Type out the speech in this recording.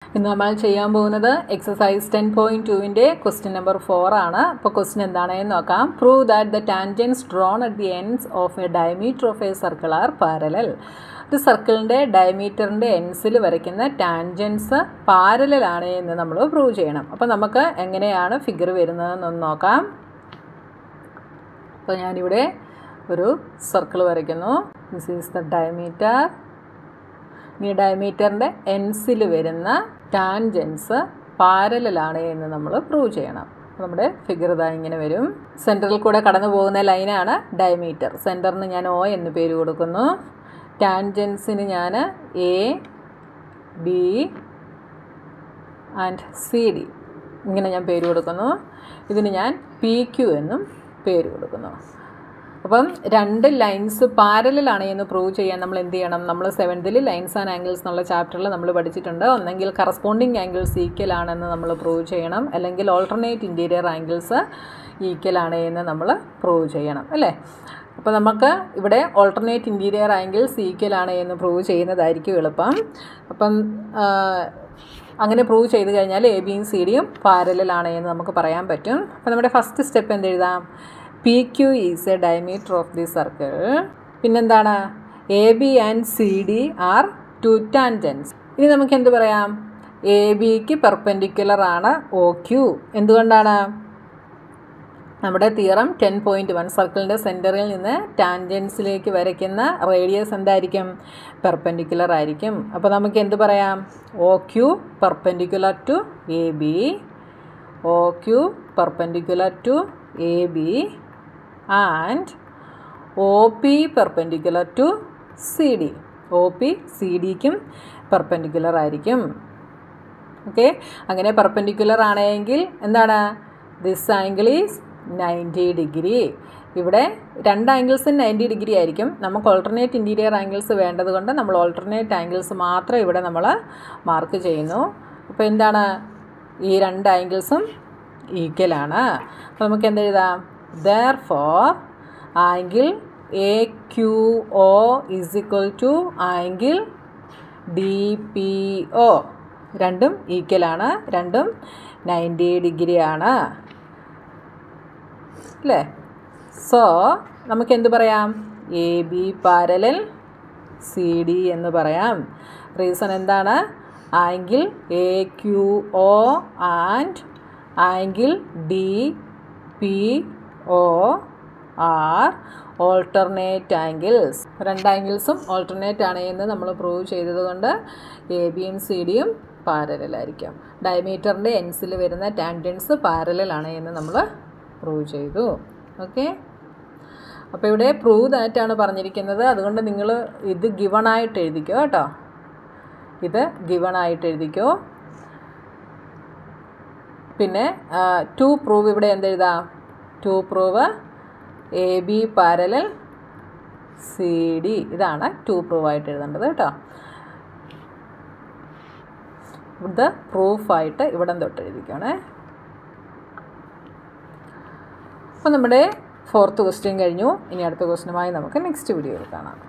ഇന്ന് നമ്മൾ ചെയ്യാൻ പോകുന്നത് എക്സസൈസ് ടെൻ പോയിൻറ്റ് ടുവിൻ്റെ ക്വസ്റ്റ്യൻ നമ്പർ ഫോർ ആണ് അപ്പോൾ ക്വസ്റ്റ്യൻ എന്താണെന്ന് നോക്കാം prove that the tangents drawn at the ends of a diameter of a circle are parallel ഒരു സർക്കിളിൻ്റെ ഡയമീറ്ററിൻ്റെ എൻസിൽ വരയ്ക്കുന്ന ടാൻജൻസ് പാരലലാണ് എന്ന് നമ്മൾ പ്രൂവ് ചെയ്യണം അപ്പോൾ നമുക്ക് എങ്ങനെയാണ് ഫിഗർ വരുന്നതെന്നൊന്ന് നോക്കാം അപ്പോൾ ഞാനിവിടെ ഒരു സർക്കിൾ വരയ്ക്കുന്നു ദിസ് ഈസ് ദ ഡയമീറ്റർ ഈ ഡയമീറ്ററിൻ്റെ എൻസിൽ വരുന്ന ടാൻജൻസ് പാരലാണ് എന്ന് നമ്മൾ പ്രൂവ് ചെയ്യണം നമ്മുടെ ഫിഗർ ഇതാ ഇങ്ങനെ വരും സെൻറ്ററിൽ കൂടെ കടന്നു പോകുന്ന ലൈനാണ് ഡയമീറ്റർ സെൻറ്ററിന് ഞാൻ ഒ എന്ന് പേര് കൊടുക്കുന്നു ടാൻജൻസിന് ഞാൻ A B and C D ഇങ്ങനെ ഞാൻ പേര് കൊടുക്കുന്നു ഇതിന് ഞാൻ പി ക്യു എന്നും പേര് കൊടുക്കുന്നു അപ്പം രണ്ട് ലൈൻസ് പാരലാണ് എന്ന് പ്രൂവ് ചെയ്യാൻ നമ്മൾ എന്ത് ചെയ്യണം നമ്മൾ സെവൻത്തിൽ ലൈൻസ് ആൻഡ് ആംഗിൾസ് എന്നുള്ള ചാപ്റ്ററിൽ നമ്മൾ പഠിച്ചിട്ടുണ്ട് ഒന്നെങ്കിൽ കറസ്പോണ്ടിങ് ആംഗിൾസ് ഈക്വൽ ആണെന്ന് നമ്മൾ പ്രൂവ് ചെയ്യണം അല്ലെങ്കിൽ ഓൾട്ടർനേറ്റ് ഇൻറ്റീരിയർ ആംഗിൾസ് ഈക്വൽ ആണ് എന്ന് നമ്മൾ പ്രൂവ് ചെയ്യണം അല്ലേ അപ്പോൾ നമുക്ക് ഇവിടെ ഓൾട്ടർനേറ്റ് ഇൻറ്റീരിയർ ആംഗിൾസ് ഈക്വൽ ആണ് എന്ന് പ്രൂവ് ചെയ്യുന്നതായിരിക്കും എളുപ്പം അപ്പം അങ്ങനെ പ്രൂവ് ചെയ്ത് കഴിഞ്ഞാൽ എ ബിയും സി ഡിയും പാരലാണ് എന്ന് നമുക്ക് പറയാൻ പറ്റും അപ്പോൾ നമ്മുടെ ഫസ്റ്റ് സ്റ്റെപ്പ് എന്തെഴുതാം P Q is a diameter of the circle പിന്നെന്താണ് A B and C D are two tangents ഇനി നമുക്ക് എന്ത് പറയാം എ ബിക്ക് പെർപെൻഡിക്കുലർ ആണ് ഒ ക്യു എന്തുകൊണ്ടാണ് നമ്മുടെ തിയറം ടെൻ പോയിൻറ്റ് വൺ സർക്കിളിൻ്റെ സെൻറ്ററിൽ നിന്ന് ടാൻജൻസിലേക്ക് വരയ്ക്കുന്ന റേഡിയസ് എന്തായിരിക്കും പെർപെൻഡിക്കുലർ ആയിരിക്കും അപ്പോൾ നമുക്ക് എന്ത് പറയാം O Q perpendicular to A B O Q perpendicular to A B and O P perpendicular to C D O P C ഡിക്കും പെർപെൻഡിക്കുലർ ആയിരിക്കും ഓക്കെ അങ്ങനെ പെർപെൻഡിക്കുലർ ആണെങ്കിൽ എന്താണ് this angle is ninety degree ഇവിടെ രണ്ട് ആംഗിൾസും നയൻറ്റി ഡിഗ്രി ആയിരിക്കും നമുക്ക് alternate interior angles വേണ്ടത് കൊണ്ട് നമ്മൾ ഓൾട്ടർനേറ്റ് ആംഗിൾസ് മാത്രം ഇവിടെ നമ്മൾ മാർക്ക് ചെയ്യുന്നു അപ്പോൾ എന്താണ് ഈ രണ്ട് ആംഗിൾസും ഈക്വലാണ് അപ്പോൾ നമുക്ക് എന്തെഴുതാം therefore angle A Q O is equal to angle D P O രണ്ടും ഈക്വലാണ് രണ്ടും നയൻറ്റി ഡിഗ്രി ആണ് അല്ലേ സോ നമുക്ക് എന്ത് പറയാം A B parallel C D എന്ന് പറയാം റീസൺ എന്താണ് angle A Q O and angle D P O are alternate angles രണ്ട് ആംഗിൾസും ഓൾട്ടർനേറ്റ് ആണ് എന്ന് നമ്മൾ പ്രൂവ് ചെയ്തതുകൊണ്ട് എ ബിയും സി ഡിയും പാരലായിരിക്കും ഡയമീറ്ററിൻ്റെ എൻസിൽ വരുന്ന ടാൻഡൻസ് പാരലാണ് എന്ന് നമ്മൾ പ്രൂവ് ചെയ്തു ഓക്കെ അപ്പോൾ ഇവിടെ പ്രൂവ് ദാറ്റാണ് പറഞ്ഞിരിക്കുന്നത് അതുകൊണ്ട് നിങ്ങൾ ഇത് ഗിവണായിട്ട് എഴുതിക്കോ കേട്ടോ ഇത് ഗിവണായിട്ട് എഴുതിക്കോ പിന്നെ ടു പ്രൂവ് ഇവിടെ എന്തെഴുതാം to prove A B parallel C D ഇതാണ് ടു പ്രൂവ് ആയിട്ട് എഴുതേണ്ടത് കേട്ടോ ഇത് പ്രൂഫായിട്ട് ഇവിടം തൊട്ട് എഴുതിക്കണേ അപ്പോൾ നമ്മുടെ ഫോർത്ത് ക്വസ്റ്റ്യൻ കഴിഞ്ഞു ഇനി അടുത്ത ക്വസ്റ്റ്യനുമായി നമുക്ക് നെക്സ്റ്റ് വീഡിയോയിൽ കാണാം